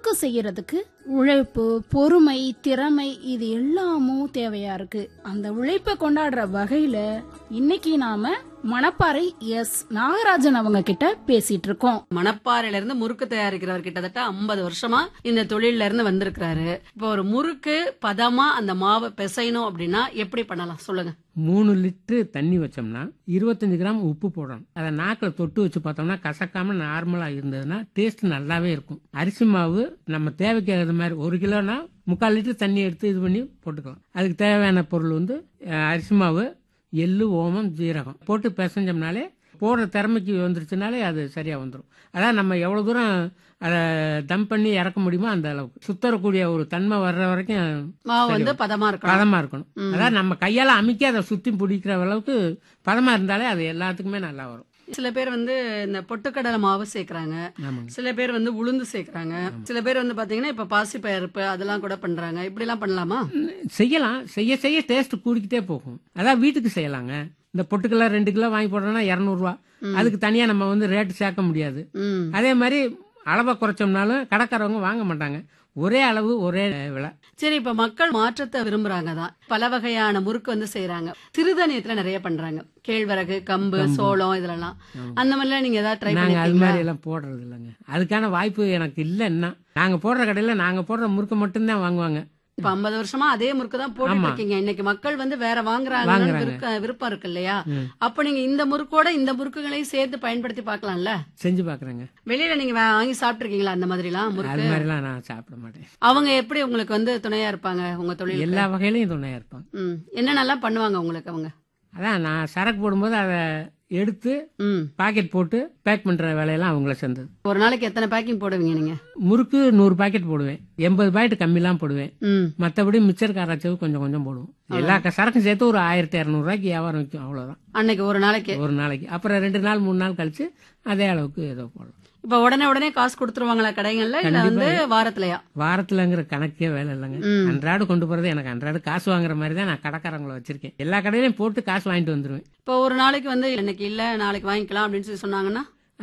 முறுக்கு செய்யறதுக்கு உழைப்பு பொறுமை திறமை இது எல்லாமும் தேவையா இருக்கு அந்த உழைப்பை கொண்டாடுற வகையில இன்னைக்கு நாம மணப்பாறை எஸ் நாகராஜன் அவங்க கிட்ட பேசிட்டு இருக்கோம் மணப்பாறையில இருந்து முறுக்கு தயாரிக்கிறவர் கிட்டத்தட்ட 50 வருஷமா இந்த தொழில்ல இருந்து வந்திருக்கிறாரு இப்போ ஒரு முறுக்கு பதமா அந்த மாவை பிசையணும் அப்படின்னா எப்படி பண்ணலாம் சொல்லுங்க மூணு லிட்டரு தண்ணி வச்சோம்னா இருபத்தஞ்சு கிராம் உப்பு போடணும் அதை நாக்கில் தொட்டு வச்சு பார்த்தோம்னா கசக்காம நார்மலாக இருந்ததுன்னா டேஸ்ட் நல்லாவே இருக்கும் அரிசி மாவு நம்ம தேவைக்கு ஏற்ற மாதிரி ஒரு கிலோனா முக்கால் லிட்டர் தண்ணி எடுத்து இது பண்ணி போட்டுக்கலாம் அதுக்கு தேவையான பொருள் வந்து அஹ், அரிசி மாவு எள்ளு ஓமம் ஜீரகம் போட்டு பிசைஞ்சோம்னாலே போடுற திறமைக்கு வந்துருச்சுனாலே அது சரியாக வந்துடும் அதான் நம்ம எவ்வளோ தூரம் அதை தம் பண்ணி இறக்க முடியுமோ அந்த அளவுக்கு சுத்தரக்கூடிய ஒரு தன்மை வர்ற வரைக்கும் மாவு சரி. வந்து பதமா இருக்கணும் பதமா இருக்கணும் ம். அதாவது நம்ம கையால அமுக்கி அதை சுத்தி பிடிக்கிற அளவுக்கு பதமா இருந்தாலே அது எல்லாத்துக்குமே நல்லா வரும் சில பேர் வந்து இந்த பொட்டுக்கடலை மாவு சேர்க்கறாங்க ஆமாங்க சில பேர் வந்து உளுந்து சேர்க்கறாங்க சில பேர் வந்து பாத்தீங்கன்னா இப்ப பாசி பருப்பு அதெல்லாம் கூட பண்றாங்க இப்படி எல்லாம் பண்ணலாமா செய்யலாம் செய்ய செய்ய டேஸ்ட் கூடிக்கிட்டே போகும் அதான் வீட்டுக்கு செய்யலாங்க இந்த பொட்டுக்கெல்லாம் ரெண்டு கிலோ வாங்கி போடுறோம்னா இரநூறுவா அதுக்கு தனியா நம்ம வந்து ரேட்டு சேர்க்க முடியாது ம் அதே மாதிரி அளவை குறைச்சோம்னாலும் கடைக்காரவங்க வாங்க மாட்டாங்க ஒரே அளவு ஒரே விலை சரி இப்ப மக்கள் மாற்றத்தை விரும்புறாங்க தான் பல வகையான முறுக்கு வந்து செய்யறாங்க சிறுதானியத்துல நிறைய பண்றாங்க கேழ்வரகு கம்பு சோளம் இதெல்லாம் அந்த மாதிரிலாம் நீங்க ஏதாவது ட்ரை நாங்க அது பண்ணிருக்கீங்களா மாதிரி எல்லாம் போடுறது இல்லைங்க அதுக்கான வாய்ப்பு எனக்கு இல்லைன்னா நாங்க போடுற கடையில நாங்க போடுற முறுக்கு மட்டும்தான் வாங்குவாங்க இப்ப 50 வருஷமா அதே முறுக்கு தான் போட்டுட்டு ஆமா. இருக்கீங்க இன்னைக்கு மக்கள் வந்து வேற வாங்குறாங்க வாங்குறாங்க. விருப்பம் இருக்கு இல்லையா ம். அப்ப நீங்க இந்த முறுக்கோட இந்த முறுக்குகளையும் சேர்த்து பயன்படுத்தி பார்க்கலாம்ல செஞ்சு பாக்குறேங்க வெளியில நீங்க வா- வாங்கி சாப்பிட்டுருக்கீங்களா அந்த மாதிரி எல்லாம் அது முறுக்கு மாதிரிலாம் நான் சாப்பிட மாட்டேன் அவங்க எப்படி உங்களுக்கு வந்து துணையா இருப்பாங்க உங்க தொழில் எல்லா வகையிலையும் துணையா இருப்பாங்க ம் என்னென்னலாம் பண்ணுவாங்க உங்களுக்கு அவங்க அதான் நான் சரக்கு போடும்போது அதை எடுத்து ம் பாக்கெட் போட்டு பேக் பண்ற வேலையெல்லாம் அவங்கள சேர்ந்தது ஒரு நாளைக்கு எத்தனை பேக்கிங் போடுவீங்க நீங்க முறுக்கு நூறு பாக்கெட் போடுவேன் எண்பது பாக்கெட் கம்மிலாம் போடுவேன் ம் மற்றபடி மிச்சர் காராச்சவு கொஞ்சம் கொஞ்சம் போடுவோம் எல்லா க- சரக்கும் சேர்த்து ஒரு ஆயிரத்தி இரநூறுவாய்க்கு வியாபாரம் வைக்கும் அவ்வளவுதான் அன்னைக்கு ஒரு நாளைக்கு ஒரு நாளைக்கு அப்புறம் ரெண்டு நாள் மூணு நாள் கழிச்சு அதே அளவுக்கு ஏதோ போடலாம் இப்ப உடனே உடனே காசு கொடுத்துருவாங்களா கடைகள்ல இல்ல வந்து வாரத்திலயா வாரத்துலங்கிற கணக்கே வேலை இல்லைங்க ம். அன்றாடு கொண்டு போறது எனக்கு அன்றாடு காசு வாங்குற மாதிரி தான் நான் கடைக்காரங்களை வச்சிருக்கேன் எல்லா கடையிலையும் போட்டு காசு வாங்கிட்டு வந்துருவேன் இப்ப ஒரு நாளைக்கு வந்து இன்னைக்கு இல்ல நாளைக்கு வாங்கிக்கலாம் அப்படின்னு சொல்லி சொன்னாங்கன்னா